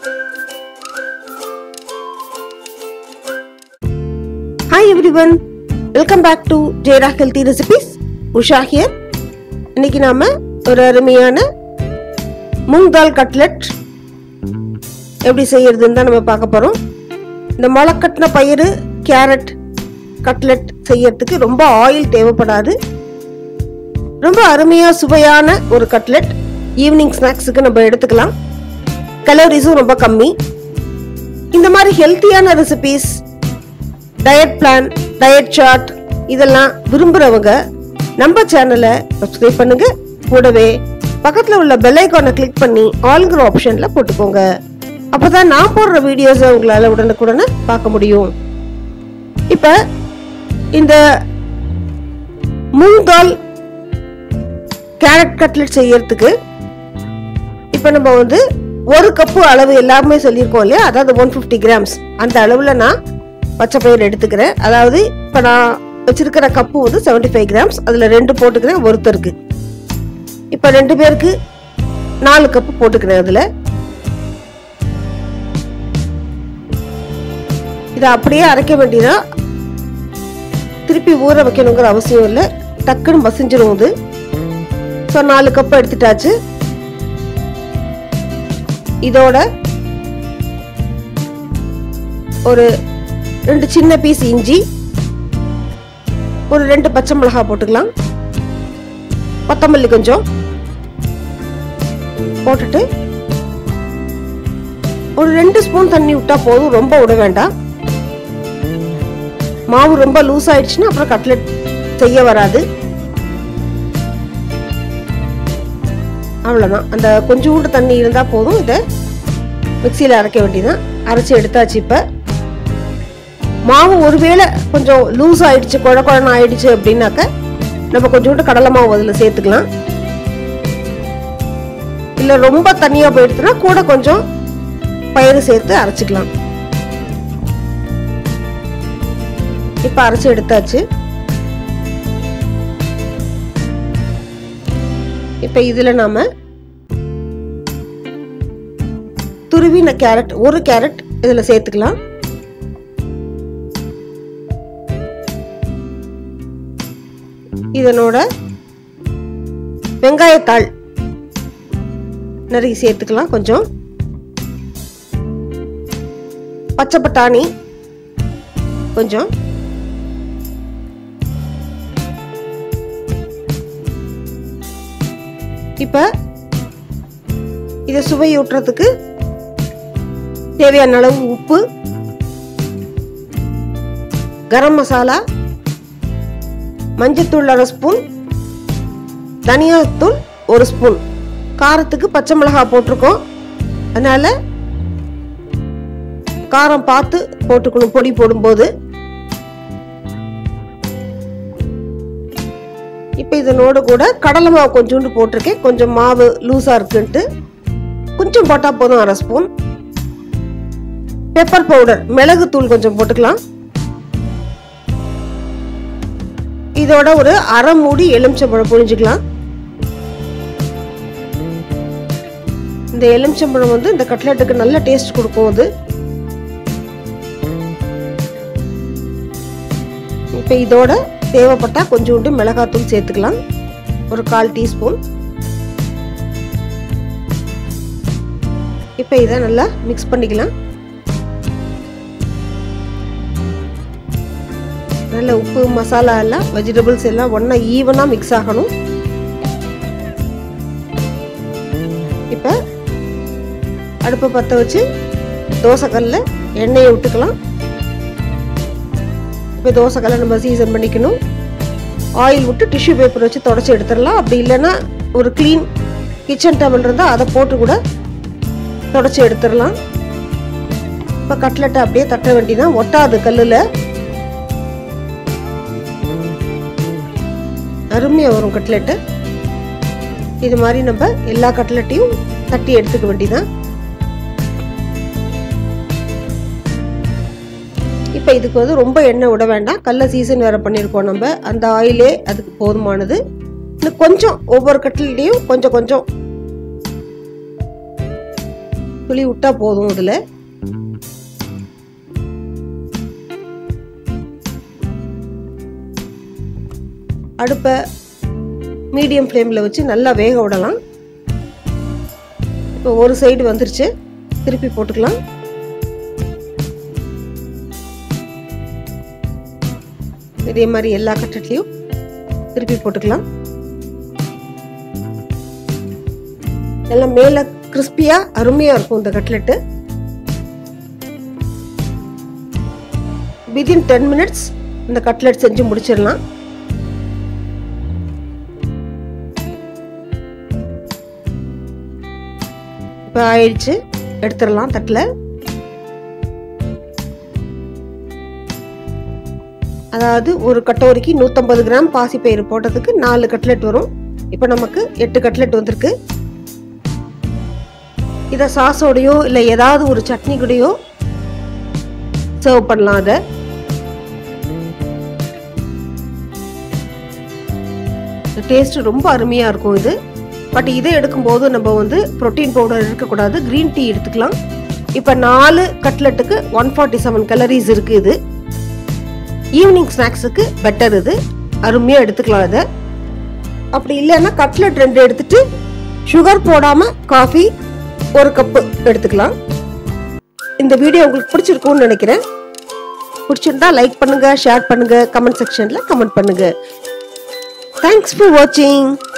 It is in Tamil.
hi everyone welcome back to Jeyara healthy recipes Usha here இன்னைக்கு நாம ஒரு அருமையான மூங் தால் கட்லெட் எப்படி செய்யறதுன்னு தான் நம்ம பார்க்க போறோம் இந்த முளைக்கட்டின பயிறு கேரட் கட்லெட் செய்யறதுக்கு ரொம்ப ஆயில் தேவைப்படாது ரொம்ப அருமையா சுவையான ஒரு கட்லெட் ஈவினிங் ஸ்நாக்ஸுக்கு நம்ம எடுத்துக்கலாம் கலோரிஸும் ரொம்ப கம்மி இந்த மாதிரி ஹெல்த்தியான recipes diet plan diet chart இதெல்லாம் விரும்புறவங்க நம்ம சேனலை சப்ஸ்கிரைப் பண்ணுங்க கூடவே பக்கத்துல உள்ள பெல் ஐக்கானை கிளிக் பண்ணி ஆல்கிற ஆப்ஷன்ல போட்டுக்கோங்க அப்பதான் நான் போடுற வீடியோஸை உங்களால உடனுக்குடனே பார்க்க முடியும் இப்ப இந்த மூங் தால் கேரட் கட்லெட் செய்யறதுக்கு இப்போ நம்ம வந்து ஒரு கப்பு அளவு எல்லாருமே சொல்லியிருக்கோம் இல்லையா அதாவது ஒன் ஃபிஃப்டி கிராம்ஸ் அந்த அளவில் நான் பச்சை பயிர் எடுத்துக்கிறேன் அதாவது இப்போ நான் வச்சிருக்கிற கப்பு வந்து செவன்டி ஃபைவ் கிராம்ஸ் அதில் ரெண்டு போட்டுக்கிறேன் ஒருத்தருக்கு இப்போ ரெண்டு பேருக்கு நாலு கப்பு போட்டுக்கிறேன் அதில் இதை அப்படியே அரைக்க வேண்டியதா திருப்பி ஊற வைக்கணுங்கிற அவசியம் இல்லை டக்குன்னு மசிஞ்சிரும் இது ஸோ நாலு கப் எடுத்துட்டாச்சு இதோட ஒரு ரெண்டு சின்ன பீஸ் இஞ்சி ஒரு ரெண்டு பச்சை மிளகாய் போட்டுக்கலாம் கொத்தமல்லி கொஞ்சம் போட்டுட்டு ஒரு ரெண்டு ஸ்பூன் தண்ணி விட்டா போதும் ரொம்ப விட வேண்டாம் மாவு ரொம்ப லூஸ் ஆயிடுச்சுன்னா அப்புறம் கட்லெட் செய்ய வராது அவ்வளோதான் அந்த கொஞ்சோண்டு தண்ணி இருந்தால் போதும் இதை மிக்சியில் அரைக்க வேண்டியதான் அரைச்சி எடுத்தாச்சு இப்போ மாவு ஒருவேளை கொஞ்சம் லூஸ் ஆயிடுச்சு குழ குழன்னு ஆயிடுச்சு அப்படின்னாக்க நம்ம கொஞ்சோண்டு கடலை மாவு அதில் சேர்த்துக்கலாம் இல்லை ரொம்ப தண்ணியாக போயிடுச்சுன்னா கூட கொஞ்சம் பயிறு சேர்த்து அரைச்சிக்கலாம் இப்போ அரைச்சி எடுத்தாச்சு இப்போ இதில் நாம துருவின கேரட் ஒரு கேரட் இதில் சேர்த்துக்கலாம் இதனோட வெங்காயத்தாள் நிறைய சேர்த்துக்கலாம் கொஞ்சம் பச்சை பட்டாணி கொஞ்சம் இப்போ இதை சுவையூட்டுறதுக்கு தேவையான அளவு உப்பு கரம் மசாலா மஞ்சத்தூள் அரை ஸ்பூன் தனியாத்தூள் ஒரு ஸ்பூன் காரத்துக்கு பச்சை மிளகாய் போட்டிருக்கோம் அதனால காரம் பார்த்து போட்டுக்கணும் பொடி போடும்போது இப்போ இதனோடு கூட கடலை மாவு கொஞ்சோண்டு போட்டிருக்கேன் கொஞ்சம் மாவு லூஸாக இருக்குன்ட்டு கொஞ்சம் போட்டால் போதும் அரை ஸ்பூன் பெப்பர் பவுடர் மிளகு தூள் கொஞ்சம் போட்டுக்கலாம் இதோட ஒரு அரை மூடி எலுமிச்சம்பழம் புழிஞ்சுக்கலாம் இந்த எலுமிச்சம்பழம் வந்து இந்த கட்லெட்டுக்கு நல்ல டேஸ்ட் கொடுக்கும் அது இப்போ இதோட தேவைப்பட்டா கொஞ்சோண்டு மிளகாத்தூள் சேர்த்துக்கலாம் ஒரு கால் டீஸ்பூன் இப்போ இதை நல்லா மிக்ஸ் பண்ணிக்கலாம் நல்ல உப்பு மசாலா எல்லாம் வெஜிடபிள்ஸ் எல்லாம் ஒன்றா ஈவனாக மிக்ஸ் ஆகணும் இப்போ அடுப்பை பற்ற வச்சு தோசைக்கல்ல எண்ணெயை விட்டுக்கலாம் இப்போ தோசைக்கல்லை நம்ம சீசன் பண்ணிக்கணும் ஆயில் விட்டு டிஷ்யூ பேப்பர் வச்சு தொடச்சி எடுத்துடலாம் அப்படி இல்லைன்னா ஒரு க்ளீன் கிச்சன் டவல் இருந்தால் அதை போட்டு கூட தொடச்சி எடுத்துடலாம் இப்போ கட்லெட்டை அப்படியே தட்ட வேண்டிதான் ஒட்டாது கல்லில் அருமையாக வரும் கட்லெட்டு இது மாதிரி நம்ம எல்லா கட்லெட்டையும் தட்டி எடுத்துக்க வேண்டிதான் இப்போ இதுக்கு வந்து ரொம்ப எண்ணெய் விட வேண்டாம் கடல சீசன் வேறு பண்ணியிருக்கோம் நம்ம அந்த ஆயிலே அதுக்கு போதுமானது இன்னும் கொஞ்சம் ஒவ்வொரு கட்டிலையும் கொஞ்சம் கொஞ்சம் துளி விட்டா போதும் இதில் அடுப்பை மீடியம் ஃப்ளேமில் வச்சு நல்லா வேக விடலாம் இப்போ ஒரு சைடு வந்துருச்சு திருப்பி போட்டுக்கலாம் இதே மாதிரி எல்லா கட்டட்லையும் திருப்பி போட்டுக்கலாம் எல்லாம் மேலே கிறிஸ்பியாக அருமையாக இருக்கும் இந்த கட்லெட்டு வித்தின் டென் மினிட்ஸ் இந்த கட்லெட் செஞ்சு முடிச்சிடலாம் இப்போ ஆயிடுச்சு எடுத்துடலாம் தட்டில் அதாவது ஒரு கட்டோரிக்கு நூற்றம்பது கிராம் பாசிப்பயிறு போட்டதுக்கு நாலு கட்லெட் வரும் இப்போ நமக்கு எட்டு கட்லெட் வந்திருக்கு இதை சாஸோடையோ இல்லை ஏதாவது ஒரு சட்னி கூடயோ சர்வ் பண்ணலாம் அதை டேஸ்ட் ரொம்ப அருமையாக இருக்கும் இது பட் இதை எடுக்கும்போது நம்ம வந்து ப்ரோட்டீன் பவுடர் இருக்கக்கூடாது க்ரீன் டீ எடுத்துக்கலாம் இப்போ நாலு கட்லெட்டுக்கு ஒன் ஃபார்ட்டி செவன் கலரிஸ் இருக்குது இது ஈவினிங் ஸ்நாக்ஸுக்கு பெட்டர் இது அருமையாக எடுத்துக்கலாம் இதை அப்படி இல்லைன்னா கட்லெட் ரெண்டு எடுத்துட்டு சுகர் போடாமல் காஃபி ஒரு கப்பு எடுத்துக்கலாம் இந்த வீடியோ உங்களுக்கு பிடிச்சிருக்கும்னு நினைக்கிறேன் பிடிச்சிருந்தா லைக் பண்ணுங்க ஷேர் பண்ணுங்க கமெண்ட் செக்ஷன்ல கமெண்ட் பண்ணுங்க தேங்க்ஸ் ஃபார் வாட்சிங்